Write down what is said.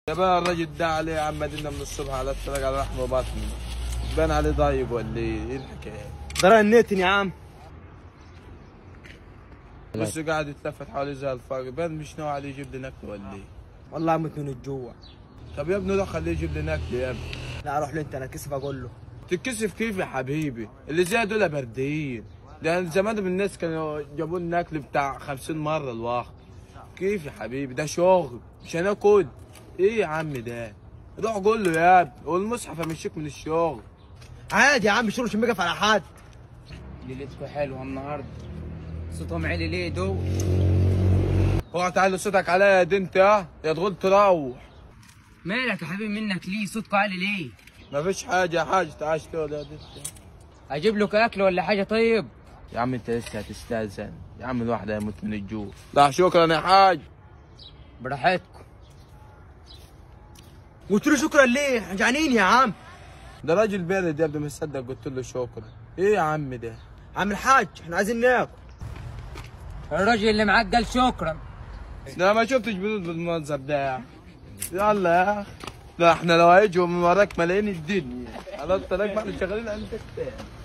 يا بقى الراجل ده عليه يا عم ادينا من الصبح على اتفرج على لحم بطني بان عليه ضايق ولا ايه ايه الحكايه ده النتن يا عم بس قاعد يتلفت حوالي زي الفار بان مش ناوي عليه يجيب لي نكله ولا ايه والله اموت من الجوع طب يا ابني روح خليه يجيب لي نكله يا ابني لا اروح له انت انا كسف اقول له تتكسف كيف يا حبيبي اللي زي دول بردين ده زمان من الناس كانوا جابوا لنا اكل بتاع 50 مره الواحد كيف يا حبيبي ده شغل مش هناكل ايه يا عم ده روح قول له يا ابني والمصحف امشيك من الشغل عادي يا عم شغل مش مقف على حد ليلتكم حلوه النهارده صوتهم عالي ليه دول اوعى تعلي صوتك عليا يا دي انت يا يا تقول تروح مالك يا حبيبي منك ليه صوتكم عالي ليه مفيش حاجه يا حاج تعال كده يا دي انت اجيب لك اكل ولا حاجه طيب يا عم انت لسه هتستاذن يا عم الواحد هيموت من الجوع لا شكرا يا حاج براحتكم قلت له شكرا ليه احنا جعانين يا عم ده راجل بارد يا ابني مش صدق قلت له شكرا ايه يا عم ده عم الحاج احنا عايزين ناكل الراجل اللي معاك قال شكرا ده ما شفتش بنود بالمنظر ده يلا يا اخي لا احنا لو هيجوا من وراك ملايين الدنيا خلاص تراك ما احنا شغالين عندك